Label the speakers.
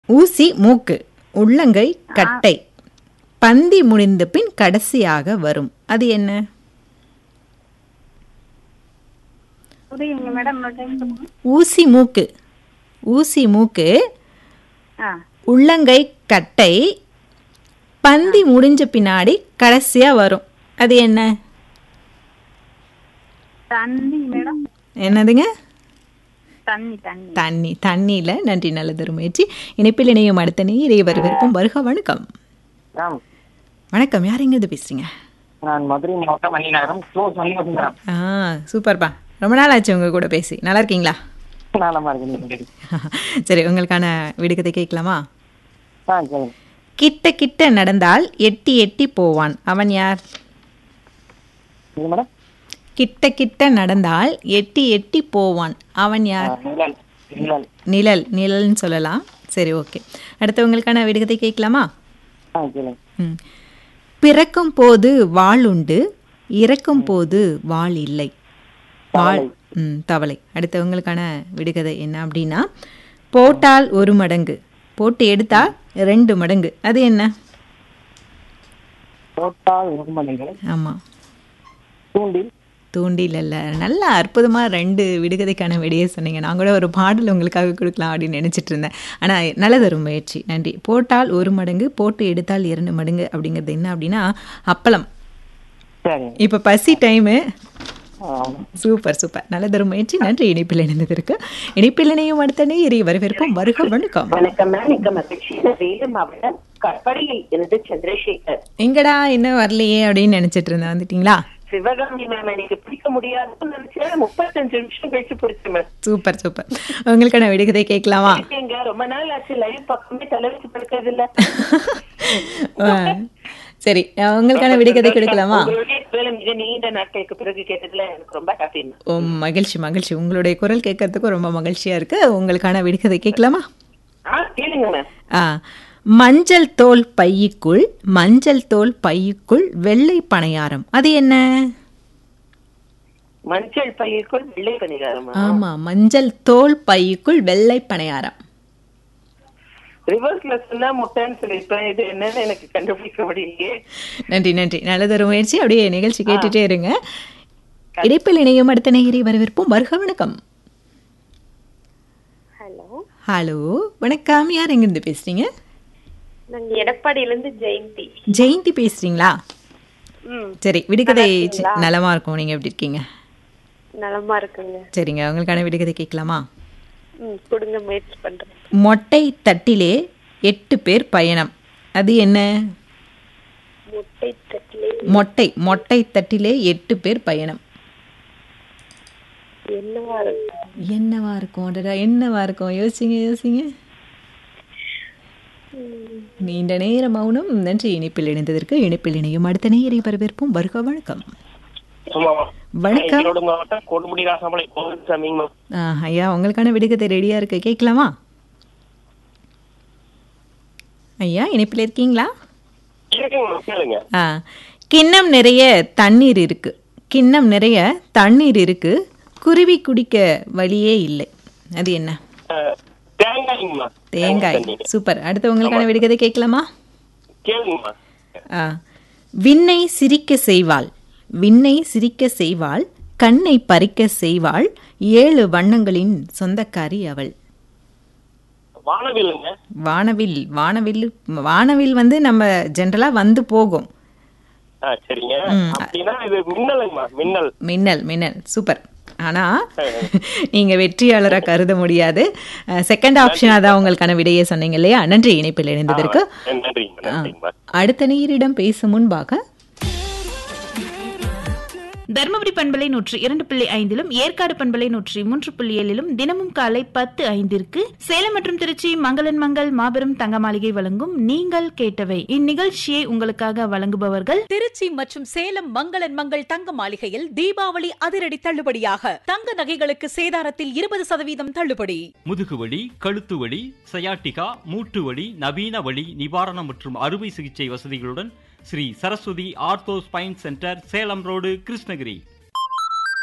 Speaker 1: ஊசி மூக்கு உள்ளங்கை கட்டை பந்தி முடிந்த பின் கடைசியாக வரும் அது என்ன
Speaker 2: புரியுங்க மேடம் இன்னொரு டைம் சொல்லுங்க
Speaker 1: ஊசி மூக்கு ஊசி மூக்கு
Speaker 2: ஆ
Speaker 1: உள்ளங்கை கட்டை பந்தி முடிஞ்ச பின்னாடி கடைசியா வரும் அது என்ன
Speaker 2: தண்ணி மேடம்
Speaker 1: என்னதுங்க
Speaker 2: தண்ணி தண்ணி
Speaker 1: தண்ணி தண்ணியில நன்றி நல்லதொரு முயற்சி இணைப்பில் இணையும் அடுத்த நீர் வரவேற்போம் வருக வணக்கம்
Speaker 3: மேம்
Speaker 1: வணக்கம் யார் எங்கிருந்து பேசுறீங்க
Speaker 3: நான் மதுரை மாவட்டம் மணிநகரம் க்ளோ சண்முகம் மேம்
Speaker 1: ஆ சூப்பர்ப்பா ரொம்ப நாள் ஆச்சு உங்க கூட பேசி நல்லா இருக்கீங்களா
Speaker 3: நலமா இருக்கு
Speaker 1: சரி உங்களுக்கான விடுகதை கேட்கலாமா
Speaker 3: ஆ சொல்லுங்க
Speaker 1: கிட்ட கிட்ட நடந்தால் எட்டி எட்டி போவான் அவன் யார்
Speaker 3: இது மேடம்
Speaker 1: கிட்ட கிட்ட நடந்தால் எட்டி எட்டி போவான் அவன் யார்
Speaker 3: நிழல் நிழல்
Speaker 1: நிழல் நிழல்னு சொல்லலாம் சரி ஓகே அடுத்து உங்களுக்கான விடுகதை கேட்கலாமா
Speaker 3: ஆ சொல்லுங்க
Speaker 1: ம். பிறக்கும் போது வாள் உண்டு இறக்கும் போது வாள் இல்லை வாள் ம் தவளை அடுத்து உங்களுக்கான விடுகதை என்ன அப்படின்னா போட்டால் ஒரு மடங்கு போட்டு எடுத்தால் ரெண்டு மடங்கு அது என்ன
Speaker 3: போட்டால் ஒரு மணிகள்
Speaker 1: ஆமாம்
Speaker 3: தூண்டில்
Speaker 1: தூண்டில் அல்ல நல்ல அற்புதமாக ரெண்டு விடுகதைக்கான விடையே சொன்னீங்க நான் கூட ஒரு பாடல் உங்களுக்காக கொடுக்கலாம் அப்படின்னு நினச்சிட்டு இருந்தேன் ஆனால் நல்லதொரு முயற்சி நன்றி போட்டால் ஒரு மடங்கு போட்டு எடுத்தால் இரண்டு மடங்கு அப்படிங்கிறது என்ன அப்படின்னா அப்பளம்
Speaker 3: சரி
Speaker 1: இப்போ பசி டைமு
Speaker 3: ஆ,
Speaker 1: சூப்பர் சூப்பர் நல்லதொரு முயற்சி நன்றி இணைப்பில் இணைந்ததற்கு இணைப்பில் இணையும் அடுத்த நேரி வரவேற்போம் வருக வணக்கம்
Speaker 4: வணக்கம் மேம் இங்க மகிழ்ச்சியான வேலூர் மாவட்டம் கற்படையில் இருந்து சந்திரசேகர்
Speaker 1: எங்கடா இன்னும் வரலையே அப்படின்னு நினைச்சிட்டு இருந்தேன் வந்துட்டீங்களா
Speaker 4: சிவகாமி மேம் எனக்கு பிடிக்க முடியாதுன்னு நினைச்சேன் முப்பத்தஞ்சு நிமிஷம் கழிச்சு பிடிச்சேன் மேம்
Speaker 1: சூப்பர் சூப்பர் உங்களுக்கான விடுகதை கேட்கலாமா
Speaker 4: எங்க ரொம்ப நாள் ஆச்சு லைவ் பக்கமே தலை வச்சு படுக்கிறது இல்ல
Speaker 1: ஆ, சரி உங்களுக்கான விடுகதை கொடுக்கலாமா
Speaker 4: உங்களுடைய குரலை மிக நீண்ட நாட்களுக்கு பிறகு கேட்டதுல எனக்கு ரொம்ப ஹாப்பி மேம்
Speaker 1: ஓ மகிழ்ச்சி மகிழ்ச்சி உங்களுடைய குரல் கேட்கறதுக்கும் ரொம்ப மகிழ்ச்சியா இருக்கு உங்களுக்கான விடுகதை கேட்கலாமா
Speaker 4: ஆ கேளுங்க மேம்
Speaker 1: ஆ மஞ்சள் தோல் பையுக்குள் மஞ்சள் தோல் பையுக்குள் வெள்ளை பணியாரம் அது என்ன
Speaker 4: மஞ்சள் பையக்குள் வெள்ளை பணிகாரமா
Speaker 1: ஆமா மஞ்சள் தோல் பையுக்குள் வெள்ளை பணியாரம்
Speaker 4: ரிவர்ஸ்ல சொன்னா முட்டைன்னு சொல்லிருப்பேன் இது என்னன்னு எனக்கு கண்டுபிடிக்க முடியலையே
Speaker 1: நன்றி நன்றி நல்லதொரு முயற்சி அப்படியே நிகழ்ச்சி கேட்டுட்டே இருங்க இடைப்பில் இணையும் அடுத்த நேயரை வரவேற்போம் வருக வணக்கம்
Speaker 5: ஹலோ
Speaker 1: ஹலோ வணக்கம் யார் எங்கிருந்து பேசுறீங்க
Speaker 5: நாங்க எடப்பாடியில இருந்து ஜெயந்தி
Speaker 1: ஜெயந்தி பேசுறீங்களா
Speaker 5: ம்
Speaker 1: சரி விடுகதை சி- நலமா இருக்கும் நீங்க எப்படி இருக்கீங்க
Speaker 5: நலமா இருக்குங்க
Speaker 1: சரிங்க உங்களுக்கான விடுகதை கேட்கலாமா
Speaker 5: ம் கொடுங்க முயற்சி பண்றேன்
Speaker 1: மொட்டை தட்டிலே எட்டு பேர் பயணம் அது என்ன
Speaker 5: முட்டை தட்டிலே
Speaker 1: மொட்டை மொட்டை தட்டிலே எட்டு பேர் பயணம்
Speaker 5: என்னவா இருக்கும்
Speaker 1: என்னவா இருக்கும் அடடா என்னவா இருக்கும் யோசிங்க யோசிங்க நீண்ட நேர மௌனம் நன்றி இணைப்பில் இணைந்ததற்கு இணைப்பில் இணையும் அடுத்த நேயரை வரவேற்போம் வருக வணக்கம் வணக்கம்
Speaker 3: ஈரோடு மாவட்டம் கொடுமுடி ராசாமலை கோவில்சாமிங்க மேம்
Speaker 1: ஆ, ஐயா உங்களுக்கான விடுகதை ரெடியா இருக்கு கேட்கலாமா ஐயா இணைப்பில் இருக்கீங்களா
Speaker 3: இருக்குங்க மேம் கேளுங்க
Speaker 1: ஆ கிண்ணம் நிறைய தண்ணீர் இருக்கு கிண்ணம் நிறைய தண்ணீர் இருக்கு குருவி குடிக்க வழியே இல்லை அது என்ன
Speaker 3: அஹ், தேங்காய்ங்க மேம்
Speaker 1: தேங்காய் சூப்பர் அடுத்து உங்களுக்கான விடுகதை கேட்கலாமா
Speaker 3: கேளுங்கம்மா
Speaker 1: ஆ விண்ணை சிரிக்க செய்வாள் விண்ணை சிரிக்க செய்வாள் கண்ணை பறிக்க செய்வாள் ஏழு வண்ணங்களின் சொந்தக்காரி அவள்
Speaker 3: வானவில்லுங்க
Speaker 1: வானவில் வானவில் வானவில் வந்து நம்ம ஜென்ரலா வந்து போகும்
Speaker 3: ஆ சரிங்க அப்படின்னா இது மின்னலுங்கம்மா மின்னல்
Speaker 1: மின்னல் மின்னல் சூப்பர் ஆனா நீங்க வெற்றியாளரா கருத முடியாது செகண்ட் ஆப்ஷனா தான் உங்களுக்கான விடையே சொன்னீங்க இல்லையா நன்றி இணைப்பில் இணைந்ததற்கு
Speaker 3: நன்றிங்க நன்றிங்கம்மா
Speaker 1: அடுத்த நீரிடம் பேசும் முன்பாக
Speaker 6: தருமபுரி பண்பலை நூற்றி இரண்டு புள்ளி ஐந்திலும் ஏற்காடு பண்பலை நூற்றி மூன்று புள்ளி ஏழிலும் தினமும் காலை பத்து ஐந்திற்கு சேலம் மற்றும் திருச்சி மங்களன் மங்கள் மாபெரும் தங்க மாளிகை வழங்கும் நீங்கள் கேட்டவை இந்நிகழ்ச்சியை உங்களுக்காக வழங்குபவர்கள்
Speaker 7: திருச்சி மற்றும் சேலம் மங்களன் மங்கள் தங்க மாளிகையில் தீபாவளி அதிரடி தள்ளுபடியாக தங்க நகைகளுக்கு சேதாரத்தில் இருபது சதவீதம் தள்ளுபடி
Speaker 8: முதுகுவலி கழுத்து வலி சயாட்டிகா மூட்டு வலி நவீன வலி நிவாரணம் மற்றும் அறுவை சிகிச்சை வசதிகளுடன் Sri Saraswathi ortho spine centre Salem road Krishnagiri